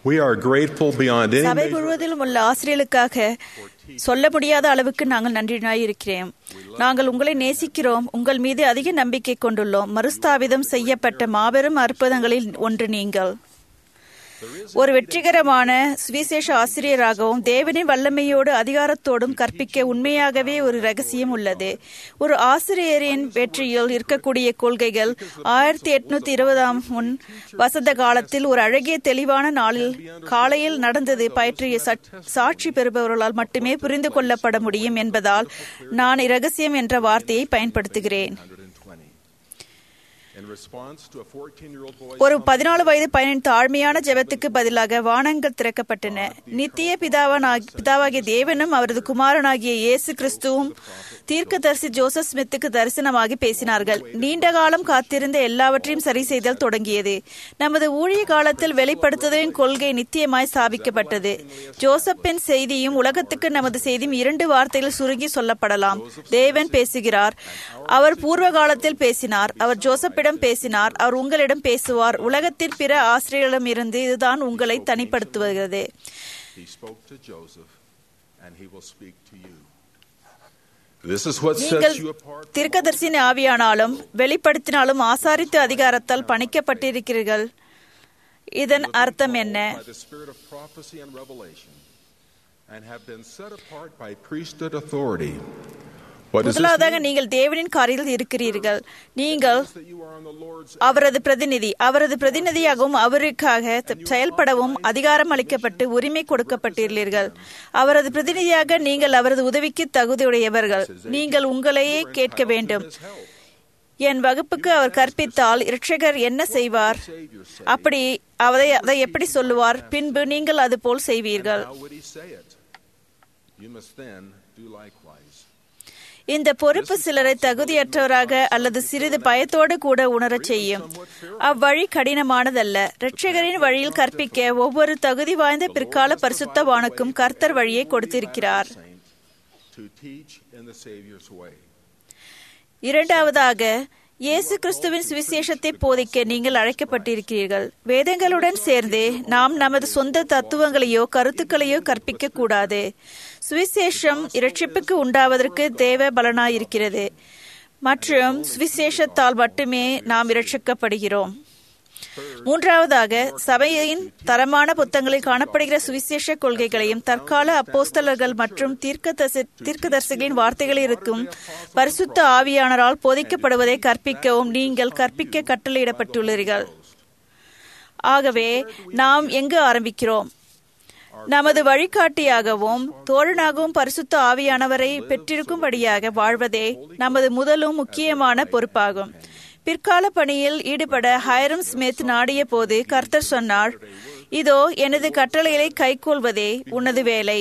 We are grateful beyond any சபை measure. முழுவதிலும் உள்ள ஆசிரியர்களுக்காக சொல்ல முடியாத அளவுக்கு நாங்கள் நன்றினாய் இருக்கிறோம் நாங்கள் உங்களை நேசிக்கிறோம் உங்கள் மீது அதிக நம்பிக்கை கொண்டுள்ளோம் மறுஸ்தாபிதம் செய்யப்பட்ட மாபெரும் அற்புதங்களில் ஒன்று நீங்கள் ஒரு வெற்றிகரமான சுவிசேஷ ஆசிரியராகவும் தேவனின் வல்லமையோடு அதிகாரத்தோடும் கற்பிக்க உண்மையாகவே ஒரு ரகசியம் உள்ளது ஒரு ஆசிரியரின் வெற்றியில் இருக்கக்கூடிய கொள்கைகள் ஆயிரத்தி எட்நூத்தி இருபதாம் முன் வசந்த காலத்தில் ஒரு அழகிய தெளிவான நாளில் காலையில் நடந்தது பயிற்றிய சட்- சாட்சி பெறுபவர்களால் மட்டுமே புரிந்து கொள்ளப்பட முடியும் என்பதால் நான் இரகசியம் என்ற வார்த்தையை பயன்படுத்துகிறேன் 120. In response to a 14-year-old boy ஒரு பதினாலு வயது பையனின் தாழ்மையான ஜெபத்துக்கு பதிலாக வானங்கள் திறக்கப்பட்டன நித்திய பிதாவனாகி பிதாவாகிய தேவனும் அவரது குமாரனாகிய இயேசு கிறிஸ்துவும் தீர்க்கதரிசி ஜோசப் ஸ்மித்துக்கு தரிசனமாகி பேசினார்கள் நீண்ட காலம் காத்திருந்த எல்லாவற்றையும் சரி செய்தல் தொடங்கியது நமது ஊழிய காலத்தில் வெளிப்படுத்துதலின் கொள்கை நித்தியமாய் ஸ்தாபிக்கப்பட்டது ஜோசப்பின் செய்தியும் உலகத்துக்கு நமது செய்தியும் இரண்டு வார்த்தைகள் சுருங்கி சொல்லப்படலாம் தேவன் பேசுகிறார் அவர் பூர்வ காலத்தில் பேசினார் அவர் ஜோசப்பிடம் பேசினார் அவர் உங்களிடம் பேசுவார் உலகத்தின் பிற ஆசிரியர்களிடம் இருந்து இதுதான் உங்களை தனிப்படுத்துகிறது he spoke to Joseph, and he will speak to you. This is what நீங்கள் sets you apart. தீர்க்கதரிசின் ஆவியானாலும் வெளிப்படுத்தினாலும் ஆசாரித்து அதிகாரத்தால் பணிக்கப்பட்டிருக்கிறீர்கள் இதன் அர்த்தம் என்ன by the spirit of prophecy and revelation, and have been set apart by priesthood authority. What does this முதலாவதாக mean? நீங்கள் தேவனின் காரியில் இருக்கிறீர்கள் நீங்கள் That you are on the Lord's அவரது பிரதிநிதி அவரது பிரதிநிதியாகவும் அவருக்காக த- செயல்படவும் அதிகாரம் அளிக்கப்பட்டு உரிமை கொடுக்கப்பட்டுள்ளீர்கள் அவரது பிரதிநிதியாக நீங்கள் அவரது உதவிக்கு தகுதியுடையவர்கள் நீங்கள் உங்களையே கேட்க வேண்டும் என் வகுப்புக்கு அவர் கற்பித்தால் இரட்சகர் என்ன செய்வார் அப்படி அதை அதை எப்படி சொல்லுவார் பின்பு நீங்கள் அது போல் செய்வீர்கள் How would he say it? You must then do likewise. இந்த பொறுப்பு சிலரை தகுதியற்றவராக அல்லது சிறிது பயத்தோடு கூட உணரச் செய்யும் அவ்வழி கடினமானதல்ல இரட்சகரின் வழியில் கற்பிக்க ஒவ்வொரு தகுதி வாய்ந்த பிற்கால பரிசுத்தவானுக்கும் கர்த்தர் வழியை கொடுத்திருக்கிறார் Saint, to teach in the Savior's way. இரண்டாவதாக இயேசு கிறிஸ்துவின் சுவிசேஷத்தை போதிக்க நீங்கள் அழைக்கப்பட்டிருக்கிறீர்கள் வேதங்களுடன் சேர்ந்து நாம் நமது சொந்த தத்துவங்களையோ கருத்துக்களையோ கற்பிக்க கூடாது சுவிசேஷம் இரட்சிப்புக்கு உண்டாவதற்கு தேவ பலனாயிருக்கிறது மற்றும் சுவிசேஷத்தால் மட்டுமே நாம் இரட்சிக்கப்படுகிறோம் மூன்றாவதாக சபையின் தரமான புத்தகங்களில் காணப்படுகிற சுவிசேஷ கொள்கைகளையும் தற்கால அப்போஸ்தலர்கள் மற்றும் தீர்க்கதரிசி தீர்க்கதரிசிகளின் வார்த்தைகளில் இருக்கும் பரிசுத்த ஆவியானரால் போதிக்கப்படுவதை கற்பிக்கவும் நீங்கள் கற்பிக்க கட்டளையிடப்பட்டுள்ளீர்கள் ஆகவே நாம் எங்கு ஆரம்பிக்கிறோம் நமது வழிகாட்டியாகவும் தோழனாகவும் பரிசுத்த ஆவியானவரை பெற்றிருக்கும்படியாக வாழ்வதே நமது முதலும் முக்கியமான பொறுப்பாகும் பிற்கால பணியில் ஈடுபட ஹைரம் ஸ்மித் நாடிய போது கர்த்தர் சொன்னார் இதோ எனது கட்டளைகளை கைக்கொள்வதே உனது வேலை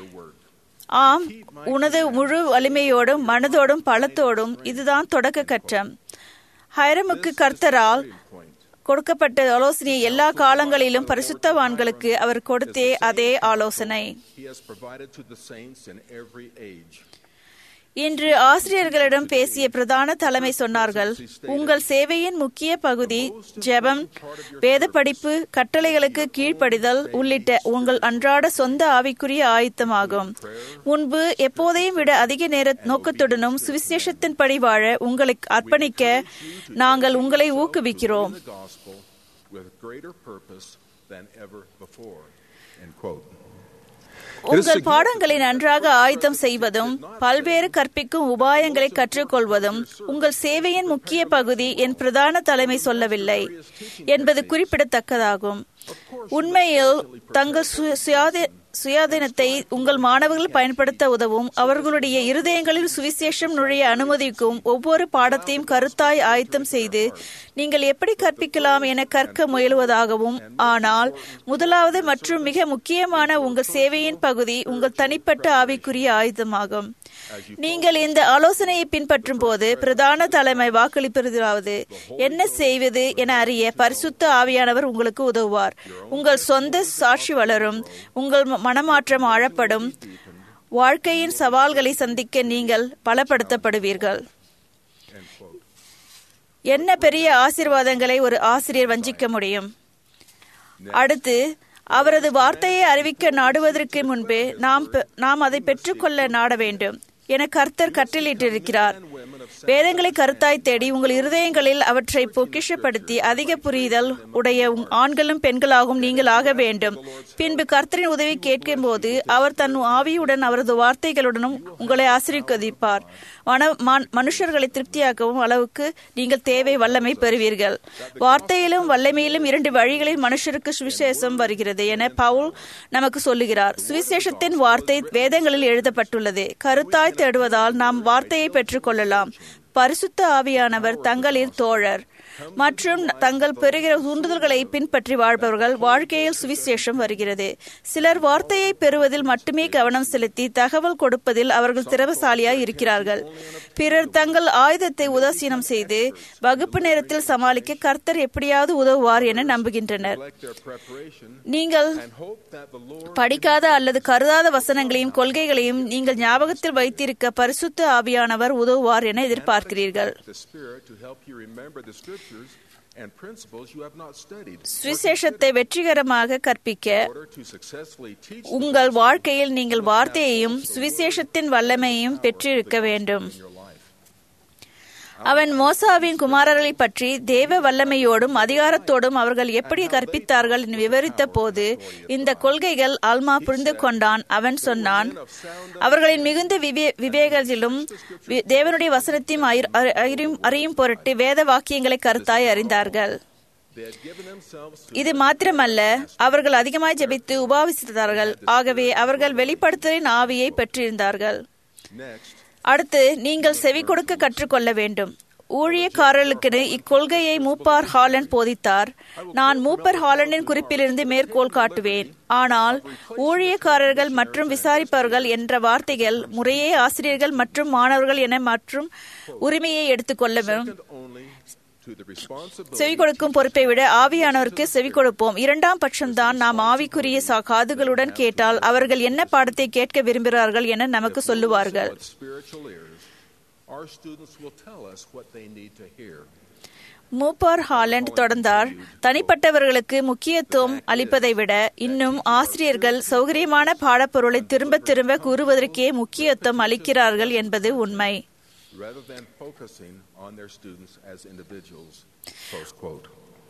ஆம் உனது முழு வலிமையோடும் மனதோடும் பலத்தோடும் இதுதான் தொடக்க கட்டம் ஹைரமுக்கு கர்த்தரால் கொடுக்கப்பட்ட ஆலோசனை எல்லா காலங்களிலும் பரிசுத்தவான்களுக்கு அவர் கொடுத்தே அதே ஆலோசனை He has provided to the saints in every age. இன்று ஆசிரியர்களிடம் பேசிய பிரதான தலைமை சொன்னார்கள் உங்கள் சேவையின் முக்கிய பகுதி ஜெபம் வேத படிப்பு கட்டளைகளுக்கு கீழ்ப்படிதல் உள்ளிட்ட உங்கள் அன்றாட சொந்த ஆவிக்குரிய ஆயத்தமாகும் முன்பு எப்போதையும் விட அதிக நேர நோக்கத்துடனும் சுவிசேஷத்தின்படி வாழ உங்களை அர்ப்பணிக்க நாங்கள் உங்களை ஊக்குவிக்கிறோம் The gospel with greater purpose than ever before. End quote. உங்கள் பாடங்களை நன்றாக ஆயத்தம் செய்வதும் பல்வேறு கற்பிக்கும் உபாயங்களை கற்றுக்கொள்வதும் உங்கள் சேவையின் முக்கிய பகுதி என் பிரதான தலைமை சொல்லவில்லை என்பது குறிப்பிடத்தக்கதாகும் உண்மையில் தங்கள் சு- சுயாதி- சுயாதீனத்தை உங்கள் மாணவர்கள் பயன்படுத்த உதவும் அவர்களுடைய இருதயங்களில் சுவிசேஷம் நுழைய அனுமதிக்கும் ஒவ்வொரு பாடத்தையும் கருத்தாய் ஆயத்தம் செய்து நீங்கள் எப்படி கற்பிக்கலாம் என கற்க முயலுவதாகவும் ஆனால் முதலாவது மற்றும் மிக முக்கியமான உங்கள் சேவையின் பகுதி உங்கள் தனிப்பட்ட ஆவிக்குரிய ஆயுதமாகும் நீங்கள் இந்த ஆலோசனையை பின்பற்றும் போது பிரதான தலைமை வாக்களிப்பதாவது என்ன செய்வது என அறிய பரிசுத்த ஆவியானவர் உங்களுக்கு உதவுவார் உங்கள் சொந்த சாட்சி வளரும் உங்கள் ம- மனமாற்றம் ஆழப்படும் வாழ்க்கையின் சவால்களை சந்திக்க நீங்கள் பலப்படுத்தப்படுவீர்கள் என்ன பெரிய ஆசீர்வாதங்களை ஒரு ஆசிரியர் வஞ்சிக்க முடியும் அடுத்து அவரது வார்த்தையை அறிவிக்க நாடுவதற்கு முன்பே நாம் பெ- நாம் அதை பெற்றுக்கொள்ள நாட வேண்டும் என கர்த்தர் கட்டளையிட்டிருக்கிறார் வேதங்களை கருத்தாய் தேடி உங்கள் இருதயங்களில் அவற்றை பொக்கிஷப்படுத்தி அதிக புரிதல் உடைய உங் ஆண்களும் பெண்களாகவும் நீங்கள் ஆக வேண்டும் பின்பு கர்த்தரின் உதவி கேட்கும் போது அவர் தன் ஆவியுடன் அவரது வார்த்தைகளுடனும் உங்களை ஆசீர்வதிப்பார் மன மன்- மனுஷர்களை திருப்தியாக்கவும் அளவுக்கு நீங்கள் தேவை வல்லமை பெறுவீர்கள் வார்த்தையிலும் வல்லமையிலும் இரண்டு வழிகளில் மனுஷருக்கு சுவிசேஷம் வருகிறது என பவுல் நமக்கு சொல்லுகிறார் சுவிசேஷத்தின் வார்த்தை வேதங்களில் எழுதப்பட்டுள்ளது கருத்தாய் தேடுவதால் நாம் வார்த்தையை பெற்றுக்கொள்ளலாம் பரிசுத்த ஆவியானவர் தங்களில் தோழர் மற்றும் தங்கள் பெறுகிற தூண்டுதல்களை பின்பற்றி வாழ்பவர்கள் வாழ்க்கையில் சுவிசேஷம் வருகிறது சிலர் வார்த்தையை பெறுவதில் மட்டுமே கவனம் செலுத்தி தகவல் கொடுப்பதில் அவர்கள் திறமசாலியாய் இருக்கிறார்கள் பிறர் தங்கள் ஆயுதத்தை உதாசீனம் செய்து வகுப்பு நேரத்தில் சமாளிக்க கர்த்தர் எப்படியாவது உதவுவார் என நம்புகின்றனர் Neglect their preparation நீங்கள் and hope that the Lord படிக்காத அல்லது கருதாத வசனங்களையும் கொள்கைகளையும் நீங்கள் ஞாபகத்தில் வைத்திருக்க பரிசுத்த ஆவியானவர் உதவுவார் என எதிர்பார்க்கிறீர்கள் the Spirit to help you remember the scriptures and principles you have not studied சுவிசேஷத்தை வெற்றிகரமாக கற்பிக்க in order to successfully teach the உங்கள் வாழ்க்கையில் நீங்கள் வார்த்தையையும் சுவிசேஷத்தின் வல்லமையும் பெற்றிருக்க வேண்டும் in your life. அவன் மோசாவின் குமாரர்களை பற்றி தேவ வல்லமையோடும் அதிகாரத்தோடும் அவர்கள் எப்படி கற்பித்தார்கள் என்று விவரித்த போது இந்த கொள்கைகள் ஆல்மா புரிந்து கொண்டான் அவன் சொன்னான் அவர்களின் மிகுந்த விவே- விவேகத்திலும் வி- தேவனுடைய வசனத்தையும் அறி- அறி- அறியும் அறியும் பொருட்டு வேத வாக்கியங்களை கருத்தாய் அறிந்தார்கள் They had given themselves to இது மாத்திரமல்ல அவர்கள் அதிகமாய் ஜெபித்து உபாவிசித்தார்கள் ஆகவே அவர்கள் வெளிப்படுத்தலின் ஆவியை பெற்றிருந்தார்கள் next அடுத்து நீங்கள் செவி கொடுக்க கற்றுக்கொள்ள வேண்டும் ஊழியக்காரர்களுக்கு இக்கொள்கையை மூப்பார் ஹாலன் போதித்தார் நான் மூப்பர் ஹாலனின் குறிப்பிலிருந்து மேற்கோள் காட்டுவேன் ஆனால் ஊழியக்காரர்கள் மற்றும் விசாரிப்பவர்கள் என்ற வார்த்தைகள் முறையே ஆசிரியர்கள் மற்றும் மாணவர்கள் என மற்றும் உரிமையை எடுத்துக்கொள்ளவும் only to the responsibility செவி கொடுக்கும் பொறுப்பை விட ஆவியானவருக்கு செவி கொடுப்போம் இரண்டாம் பட்சம்தான் நாம் ஆவிக்குரிய சா- காதுகளுடன் கேட்டால் அவர்கள் என்ன பாடத்தை கேட்க விரும்புகிறார்கள் என நமக்கு சொல்லுவார்கள் with spiritual ears. Our students will tell us what they need to hear. மூப்பர் ஹாலண்ட் தொடர்ந்தார் தனிப்பட்டவர்களுக்கு முக்கியத்துவம் அளிப்பதை விட இன்னும் ஆசிரியர்கள் சௌகரியமான பாடப்பொருளை திரும்ப திரும்ப கூறுவதற்கே முக்கியத்துவம் அளிக்கிறார்கள் என்பது உண்மை rather than focusing on their students as individuals. Close quote.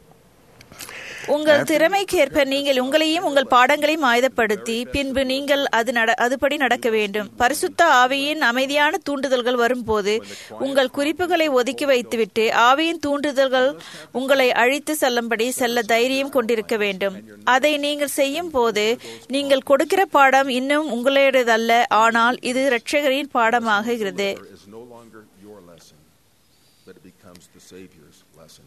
உங்கள் திறமைக்கேற்ப நீங்கள் உங்களையும் உங்கள் பாடங்களையும் ஆயுதப்படுத்தி பின்பு நீங்கள் அது நட அதுபடி நடக்க வேண்டும் பரிசுத்த ஆவியின் அமைதியான தூண்டுதல்கள் வரும்போது உங்கள் குறிப்புகளை ஒதுக்கி வைத்துவிட்டு ஆவியின் தூண்டுதல்கள் உங்களை அழித்து செல்லும்படி செல்ல தைரியம் கொண்டிருக்க வேண்டும் அதை நீங்கள் செய்யும் போது நீங்கள் கொடுக்கிற பாடம் இன்னும் உங்களுடையதல்ல ஆனால் இது இரட்சகரின் பாடமாகிறது There is no longer your lesson, but it becomes the Savior's lesson.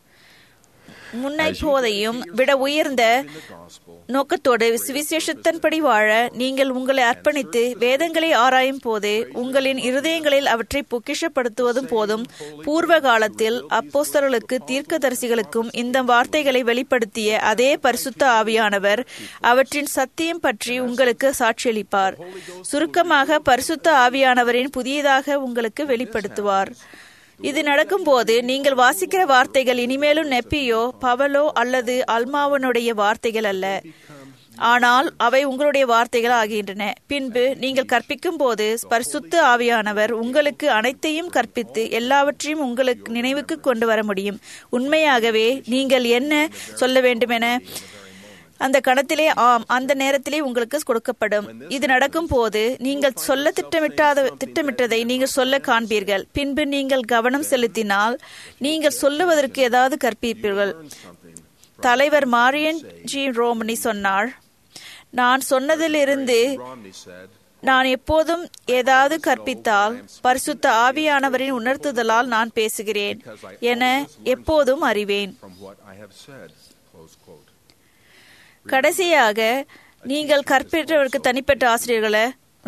முன்னை போதையும் விட உயர்ந்த In the gospel, நோக்கத்தோடு சுவிசேஷத்தின்படி வாழ நீங்கள் உங்களை அர்ப்பணித்து வேதங்களை ஆராயும் போது உங்களின் இருதயங்களில் அவற்றை பொக்கிஷப்படுத்துவதும் போதும் பூர்வ காலத்தில் அப்போஸ்தலர்களுக்கு தீர்க்கதரிசிகளுக்கும் இந்த வார்த்தைகளை வெளிப்படுத்திய அதே பரிசுத்த ஆவியானவர் அவற்றின் சத்தியம் பற்றி உங்களுக்கு சாட்சியளிப்பார் சுருக்கமாக பரிசுத்த ஆவியானவரின் புதியதாக உங்களுக்கு வெளிப்படுத்துவார் இது நடக்கும்போது நீங்கள் வாசிக்கிற வார்த்தைகள் இனிமேலும் நெப்பியோ பவலோ அல்லது அல்மாவனுடைய வார்த்தைகள் அல்ல ஆனால் அவை உங்களுடைய வார்த்தைகள் ஆகின்றன பின்பு நீங்கள் கற்பிக்கும் போது பரிசுத்த ஆவியானவர் உங்களுக்கு அனைத்தையும் கற்பித்து எல்லாவற்றையும் உங்களுக்கு நினைவுக்கு கொண்டு வர முடியும் உண்மையாகவே நீங்கள் என்ன சொல்ல வேண்டுமென அந்த கணத்திலே ஆம் அந்த நேரத்திலே உங்களுக்கு கொடுக்கப்படும் இது நடக்கும் போது நீங்கள் சொல்ல திட்டமிட்டாத திட்டமிட்டதை நீங்கள் சொல்ல காண்பீர்கள் பின்பு நீங்கள் கவனம் செலுத்தினால் நீங்கள் சொல்லுவதற்கு ஏதாவது கற்பிப்பீர்கள் தலைவர் மாரியன் ஜி ரோமனி சொன்னார் நான் சொன்னதிலிருந்து Romney said, நான் எப்போதும் ஏதாவது கற்பித்தால் பரிசுத்த ஆவியானவரின் உணர்த்துதலால் நான் பேசுகிறேன் என எப்போதும் அறிவேன் from what I have said. Close quote. கடைசியாக நீங்கள் கற்பித்தவருக்கு தனிப்பட்ட ஆசிரியர்களை ம்,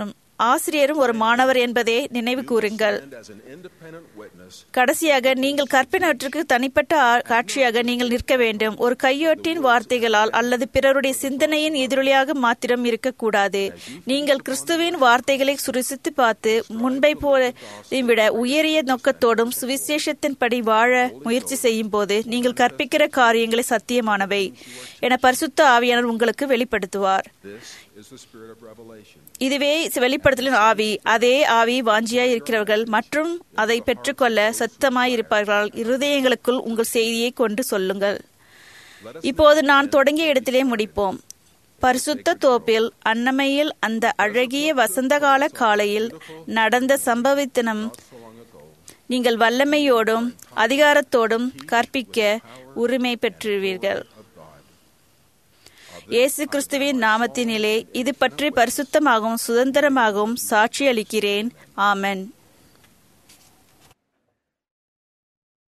ஆசிரியரும் ஒரு மாணவர் என்பதை நினைவு கூறுங்கள் And as an independent witness, கடைசியாக நீங்கள் கற்பினவற்றுக்கு தனிப்பட்ட ஆ- காட்சியாக நீங்கள் நிற்க வேண்டும் ஒரு கையொட்டின் வார்த்தைகளால் அல்லது பிறருடைய சிந்தனையின் எதிரொலியாக மாத்திரம் இருக்கக்கூடாது நீங்கள் கிறிஸ்துவின் வார்த்தைகளை சுருசித்து பார்த்து முன்பை போல விட உயரிய நோக்கத்தோடும் சுவிசேஷத்தின்படி வாழ முயற்சி செய்யும் போது நீங்கள் கற்பிக்கிற காரியங்களை சத்தியமானவை என பரிசுத்த ஆவியானவர் உங்களுக்கு வெளிப்படுத்துவார் this is the spirit of revelation. இதுவே வெளிப்படுத்தலின் ஆவி அதே ஆவி வாஞ்சியாய் இருக்கிறவர்கள் மற்றும் அதை பெற்றுக்கொள்ள சத்தமாய் இருப்பார்கள் இருதயங்களுக்குள் உங்கள் செய்தியை கொண்டு சொல்லுங்கள் இப்போது நான் தொடங்கிய இடத்திலே முடிப்போம் பரிசுத்த தோப்பில் அன்னமையில் அந்த அழகிய வசந்தகால காலையில் நடந்த சம்பவித்தனம் நீங்கள் வல்லமையோடும் அதிகாரத்தோடும் கற்பிக்க உரிமை பெற்றுவீர்கள் இயேசு கிறிஸ்துவின் நாமத்தினிலே இது பற்றி பரிசுத்தமாகவும் சுதந்திரமாகவும் சாட்சி அளிக்கிறேன் ஆமென்